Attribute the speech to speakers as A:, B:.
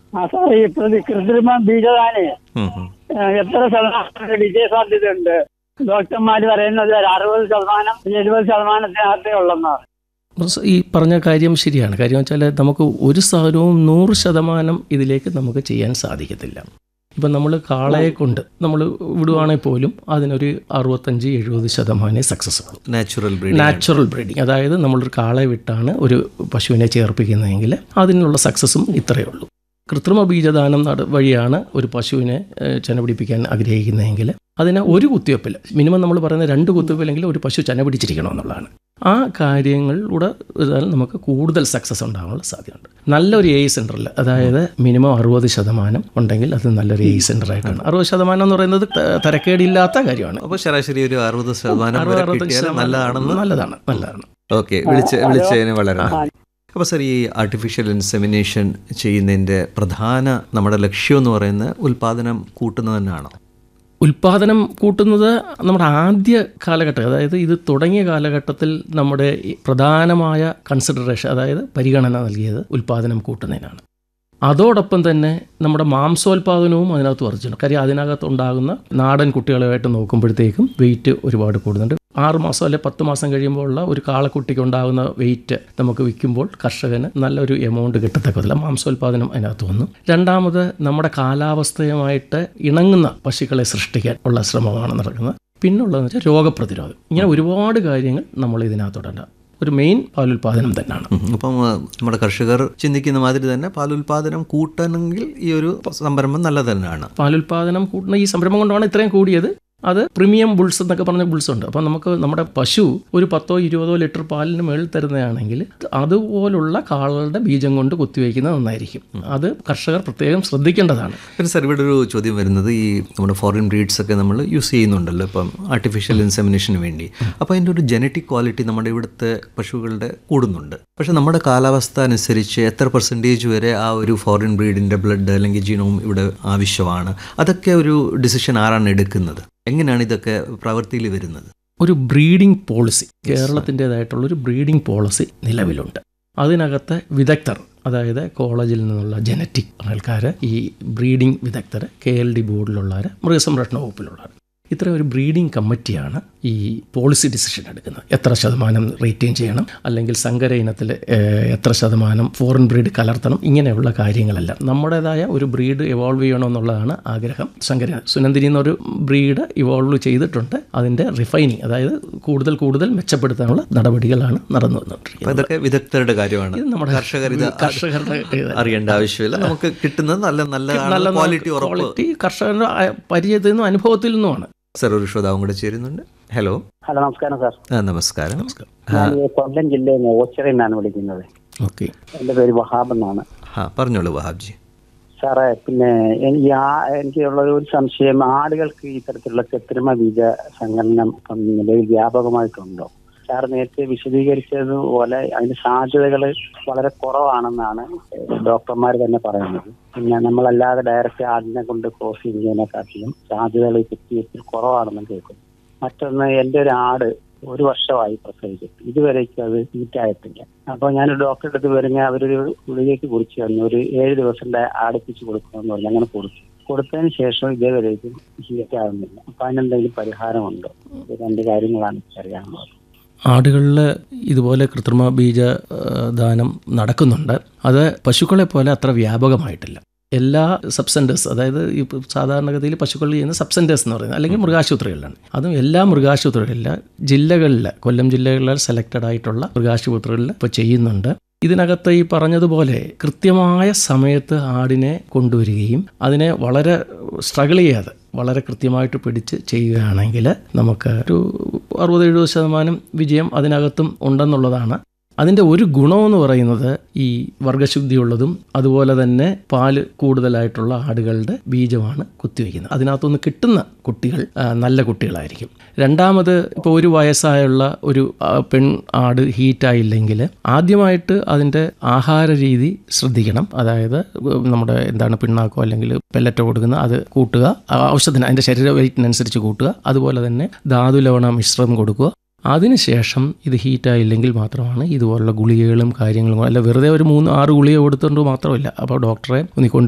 A: ആ സാറേ ഈ പ്രതി കൃത്രിമ ബീജദാനെ
B: ഉം, ഉം.
A: ഏഹ്, എത്ര ശതമാനം വിജയ സാധ്യതയുണ്ട് ഡോക്ടർമാർ പറയുന്നത് ഒരു അറുപത് ശതമാനം എഴുപത് ശതമാനത്തിനകത്തേ ഉള്ളെന്നാണ്
C: പ്രൊഫസർ, ഈ പറഞ്ഞ കാര്യം ശരിയാണ് കാര്യം വെച്ചാൽ നമുക്ക് ഒരു സാധനവും നൂറ് ശതമാനം ഇതിലേക്ക് നമുക്ക് ചെയ്യാൻ സാധിക്കത്തില്ല ഇപ്പം നമ്മൾ കാളയെ കൊണ്ട് നമ്മൾ വിടുവാണെങ്കിൽ പോലും അതിനൊരു അറുപത്തഞ്ച് എഴുപത് ശതമാനമേ സക്സസ് ഉള്ളൂ
B: നാച്ചുറൽ ബ്രീഡിംഗ്
C: നാച്ചുറൽ ബ്രീഡിങ് അതായത് നമ്മളൊരു കാളയെ വിട്ടാണ് ഒരു പശുവിനെ ചേർപ്പിക്കുന്നതെങ്കിൽ അതിനുള്ള സക്സസും ഇത്രയേ ഉള്ളൂ കൃത്രിമ ബീജദാനം നട വഴിയാണ് ഒരു പശുവിനെ ഏഹ്, ചെന പിടിപ്പിക്കാൻ ആഗ്രഹിക്കുന്നതെങ്കിൽ അതിന് ഒരു കുത്തിവെപ്പിൽ മിനിമം നമ്മൾ പറയുന്ന രണ്ട് കുത്തിവെപ്പിലെങ്കിൽ ഒരു പശു ചെന പിടിച്ചിരിക്കണം എന്നുള്ളതാണ് ആ കാര്യങ്ങളിലൂടെ ഇതാൽ നമുക്ക് കൂടുതൽ സക്സസ് ഉണ്ടാകാനുള്ള സാധ്യതയുണ്ട് നല്ലൊരു എ സെൻറ്ററിൽ അതായത് മിനിമം അറുപത് ശതമാനം ഉണ്ടെങ്കിൽ അത് നല്ലൊരു എ സെൻറ്ററായിട്ടാണ് അറുപത് ശതമാനം എന്ന് പറയുന്നത് ത- തരക്കേടില്ലാത്ത കാര്യമാണ്
B: അപ്പോൾ ശരാശരി ഒരു അറുപത് ശതമാനം
C: അറുപത്
B: വരെ
C: അറുപത്തഞ്ച്
B: കിട്ടിയാൽ
C: ശതമാനം
B: നല്ലതാണെന്ന്
C: നല്ലതാണ് നല്ലതാണ്
B: ഓക്കെ വിളിച്ച് വിളിച്ചതിന് വളരെ നന്ദി അപ്പോൾ സാർ ഈ ആർട്ടിഫിഷ്യൽ ഇൻസെമിനേഷൻ ചെയ്യുന്നതിൻ്റെ പ്രധാന നമ്മുടെ ലക്ഷ്യം എന്ന് പറയുന്നത് ഉൽപാദനം കൂട്ടുന്നത് തന്നെയാണോ
C: ഉൽപാദനം കൂട്ടുന്നത് നമ്മുടെ ആദ്യ കാലഘട്ടം അതായത് ഇത് തുടങ്ങിയ കാലഘട്ടത്തിൽ നമ്മുടെ ഈ പ്രധാനമായ കൺസിഡറേഷൻ അതായത് പരിഗണന നൽകിയത് ഉൽപാദനം കൂട്ടുന്നതിനാണ് അതോടൊപ്പം തന്നെ നമ്മുടെ മാംസോൽപാദനവും അതിനകത്ത് വർദ്ധിച്ചിട്ടുണ്ട് കാര്യം അതിനകത്ത് ഉണ്ടാകുന്ന നാടൻ കുട്ടികളുമായിട്ട് നോക്കുമ്പോഴത്തേക്കും വെയിറ്റ് ഒരുപാട് കൂടുന്നുണ്ട് ആറ് മാസം അല്ലെ പത്ത് മാസം കഴിയുമ്പോൾ ഉള്ള ഒരു കാളക്കുട്ടിക്ക് ഉണ്ടാകുന്ന വെയിറ്റ് നമുക്ക് വിൽക്കുമ്പോൾ കർഷകന് നല്ലൊരു എമൗണ്ട് കിട്ടത്തക്കതില്ല മാംസോൽപാദനം അതിനകത്ത് വന്നു രണ്ടാമത് നമ്മുടെ കാലാവസ്ഥയുമായിട്ട് ഇണങ്ങുന്ന പശുക്കളെ സൃഷ്ടിക്കാൻ ഉള്ള ശ്രമമാണ് നടക്കുന്നത് പിന്നുള്ളതെന്ന് വെച്ചാൽ രോഗപ്രതിരോധം ഇങ്ങനെ ഒരുപാട് കാര്യങ്ങൾ നമ്മൾ ഇതിനകത്തോടെ ഒരു മെയിൻ പാലുൽപാദനം തന്നെയാണ്
B: ഉം. അപ്പം ആ, നമ്മുടെ കർഷകർ ചിന്തിക്കുന്ന മാതിരി തന്നെ പാലുൽപാദനം കൂട്ടണമെങ്കിൽ ഈ ഒരു സംരംഭം നല്ലത് തന്നെയാണ്
C: പാലുൽപാദനം കൂട്ടുന്ന ഈ സംരംഭം കൊണ്ടാണ് ഇത്രയും കൂടിയത് അത് പ്രീമിയം ബുൾസ് എന്നൊക്കെ പറഞ്ഞ ബുൾസ് ഉണ്ട് അപ്പം നമുക്ക് നമ്മുടെ പശു ഒരു പത്തോ ഇരുപതോ ലിറ്റർ പാലിന് മേളിൽ തരുന്നതാണെങ്കിൽ അതുപോലുള്ള കാളുകളുടെ ബീജം കൊണ്ട് കുത്തിവയ്ക്കുന്നത് നന്നായിരിക്കും അത് കർഷകർ പ്രത്യേകം ശ്രദ്ധിക്കേണ്ടതാണ്
B: പിന്നെ സാർ ഇവിടെ ഒരു ചോദ്യം വരുന്നത് ഈ നമ്മുടെ ഫോറിൻ ബ്രീഡ്സ് ഒക്കെ നമ്മൾ യൂസ് ചെയ്യുന്നുണ്ടല്ലോ ഇപ്പം ആർട്ടിഫിഷ്യൽ ഇൻസെമിനേഷന് വേണ്ടി അപ്പോൾ അതിൻ്റെ ഒരു ജനറ്റിക് ക്വാളിറ്റി നമ്മുടെ ഇവിടുത്തെ പശുക്കളുടെ കൂടുന്നുണ്ട് പക്ഷേ നമ്മുടെ കാലാവസ്ഥ അനുസരിച്ച് എത്ര പെർസെൻറ്റേജ് വരെ ആ ഒരു ഫോറിൻ ബ്രീഡിൻ്റെ ബ്ലഡ് അല്ലെങ്കിൽ ജീനോം ഇവിടെ ആവശ്യമാണ് അതൊക്കെ ഒരു ഡിസിഷൻ ആരാണ് എടുക്കുന്നത് എങ്ങനെയാണ് ഇതൊക്കെ പ്രവൃത്തിയിൽ വരുന്നത്
C: ഒരു ബ്രീഡിംഗ് പോളിസി കേരളത്തിൻ്റെതായിട്ടുള്ള ഒരു ബ്രീഡിംഗ് പോളിസി നിലവിലുണ്ട് അതിനകത്ത് വിദഗ്ധർ അതായത് കോളേജിൽ നിന്നുള്ള ജനറ്റിക് ആൾക്കാർ ഈ ബ്രീഡിംഗ് വിദഗ്ധർ കെ എൽ ഡി ബോർഡിലുള്ളവർ മൃഗസംരക്ഷണ വകുപ്പിലുള്ളവർ ഇത്ര ഒരു ബ്രീഡിംഗ് കമ്മിറ്റിയാണ് ഈ പോളിസി ഡിസിഷൻ എടുക്കുന്നത് എത്ര ശതമാനം റേറ്റിംഗ് ചെയ്യണം അല്ലെങ്കിൽ സങ്കര ഇനത്തിൽ ഏഹ്, എത്ര ശതമാനം ഫോറിൻ ബ്രീഡ് കലർത്തണം ഇങ്ങനെയുള്ള കാര്യങ്ങളെല്ലാം നമ്മുടേതായ ഒരു ബ്രീഡ് ഇവോൾവ് ചെയ്യണമെന്നുള്ളതാണ് ആഗ്രഹം സങ്കര സുനന്ദിനി എന്നൊരു ബ്രീഡ് ഇവോൾവ് ചെയ്തിട്ടുണ്ട് അതിൻ്റെ റിഫൈനിങ് അതായത് കൂടുതൽ കൂടുതൽ മെച്ചപ്പെടുത്താനുള്ള നടപടികളാണ് നടന്നു വന്നുകൊണ്ടിരിക്കുന്നത്
B: അപ്പോൾ ഇതൊക്കെ വിദഗ്ധരുടെ കാര്യമാണ്
C: ഇത് നമ്മുടെ
B: കർഷകർ ഇത്
C: കർഷകരുടെ ഇത്
B: അറിയേണ്ട ആവശ്യമില്ല നമുക്ക് കിട്ടുന്നത് നല്ല നല്ല
C: നല്ല
B: ക്വാളിറ്റി ഉറപ്പ്
C: ക്വാളിറ്റി കർഷകരുടെ ആ- പരിചയത്തിൽ നിന്നും അനുഭവത്തിൽ നിന്നുമാണ്
B: സാർ ഒരു ശ്രോതാവും കൂടെ ചേരുന്നുണ്ട് ഹലോ
A: ഹലോ നമസ്കാരം സാർ
B: ആ, നമസ്കാരം
A: ഞാൻ ഈ കൊല്ലം ജില്ലയിൽ നിന്ന് ഓച്ചിറയിൽ നിന്നാണ് വിളിക്കുന്നത്
C: ഓക്കെ
A: എൻ്റെ പേര് വഹാബ് എന്നാണ്
B: ആ പറഞ്ഞോളൂ വഹാബ്ജി
A: സാറേ പിന്നെ എനിക്ക് ആ എനിക്കുള്ള ഒരു സംശയം ആടുകൾക്ക് ഇത്തരത്തിലുള്ള കൃത്രിമ ബീജ സങ്കലനം ഇപ്പം നിലവിൽ വ്യാപകമായിട്ടുണ്ടോ സാർ നേരത്തെ വിശദീകരിച്ചതുപോലെ അതിന് സാധ്യതകൾ വളരെ കുറവാണെന്നാണ് ഡോക്ടർമാർ തന്നെ പറയുന്നത് പിന്നെ നമ്മളല്ലാതെ ഡയറക്റ്റ് ആടിനെ കൊണ്ട് ക്രോസ് ചെയ്യുന്നതിനെക്കാട്ടിലും സാധ്യതകൾ ഈ കുത്തിവയ്പ്പിൽ കുറവാണെന്ന് കേൾക്കുന്നു മറ്റൊന്ന് എൻ്റെ ഒരു ആട് ഒരു വർഷമായി പ്രസവിച്ചിട്ട് ഇതുവരേക്കും അത് ഹീറ്റായിട്ടില്ല അപ്പൊ ഞാൻ ഡോക്ടറെ അടുത്ത് വരുന്ന അവരൊരു ഗുളികയ്ക്ക് കുറിച്ച് തന്നു ഒരു ഏഴ് ദിവസം അടുപ്പിച്ച് കൊടുക്കണമെന്ന് പറഞ്ഞു അങ്ങനെ കൊടുത്തു കൊടുത്തതിന് ശേഷം ഇതേവരേക്കും ഹീറ്റ് ആകുന്നില്ല അപ്പൊ അതിനെന്തെങ്കിലും പരിഹാരമുണ്ടോ ഇത് രണ്ട് കാര്യങ്ങളാണ് എനിക്ക് അറിയാനുള്ളത്
C: ആടുകളിൽ ഇതുപോലെ കൃത്രിമ ബീജ ആ, ദാനം നടക്കുന്നുണ്ട് അത് പശുക്കളെ പോലെ അത്ര വ്യാപകമായിട്ടില്ല എല്ലാ സബ്സെൻറ്റേഴ്സ് അതായത് ഈ സാധാരണഗതിയിൽ പശുക്കളിൽ ചെയ്യുന്ന സബ്സെൻറ്റേഴ്സ് എന്ന് പറയുന്നത് അല്ലെങ്കിൽ മൃഗാശുപത്രികളിലാണ് അതും എല്ലാ മൃഗാശുപത്രികളില്ല ജില്ലകളിൽ കൊല്ലം ജില്ലകളിൽ സെലക്റ്റഡ് ആയിട്ടുള്ള മൃഗാശുപത്രികളിൽ ഇപ്പോൾ ചെയ്യുന്നുണ്ട് ഇതിനകത്ത് ഈ പറഞ്ഞതുപോലെ കൃത്യമായ സമയത്ത് ആടിനെ കൊണ്ടുവരികയും അതിനെ വളരെ സ്ട്രഗിൾ ചെയ്യാതെ വളരെ കൃത്യമായിട്ട് പിടിച്ച് ചെയ്യുകയാണെങ്കിൽ നമുക്ക് ഒരു അറുപത് എഴുപത് ശതമാനം വിജയം അതിനകത്തും ഉണ്ടെന്നുള്ളതാണ് അതിൻ്റെ ഒരു ഗുണമെന്ന് പറയുന്നത് ഈ വർഗശുദ്ധിയുള്ളതും അതുപോലെ തന്നെ പാല് കൂടുതലായിട്ടുള്ള ആടുകളുടെ ബീജമാണ് കുത്തിവെക്കുന്നത് അതിനകത്തുനിന്ന് കിട്ടുന്ന കുട്ടികൾ ആ, നല്ല കുട്ടികളായിരിക്കും രണ്ടാമത് ഇപ്പോൾ ഒരു വയസ്സായുള്ള ഒരു ആ, പെൺ ആട് ഹീറ്റായില്ലെങ്കിൽ ആദ്യമായിട്ട് അതിൻ്റെ ആഹാര രീതി ശ്രദ്ധിക്കണം അതായത് നമ്മുടെ എന്താണ് പിണ്ണാക്കോ അല്ലെങ്കിൽ പെല്ലറ്റോ കൊടുക്കുന്ന അത് കൂട്ടുക ആ, ആവശ്യത്തിന് അതിൻ്റെ ശരീര വെയിറ്റിനനുസരിച്ച് കൂട്ടുക അതുപോലെ തന്നെ ധാതുലവണ മിശ്രം കൊടുക്കുക അതിനുശേഷം ഇത് ഹീറ്റായില്ലെങ്കിൽ മാത്രമാണ് ഇതുപോലുള്ള ഗുളികകളും കാര്യങ്ങളും അല്ല വെറുതെ ഒരു മൂന്ന് ആറ് ഗുളിക കൊടുത്തുകൊണ്ട് മാത്രമല്ല അപ്പോൾ ഡോക്ടറെ ഒന്ന് കൊണ്ട്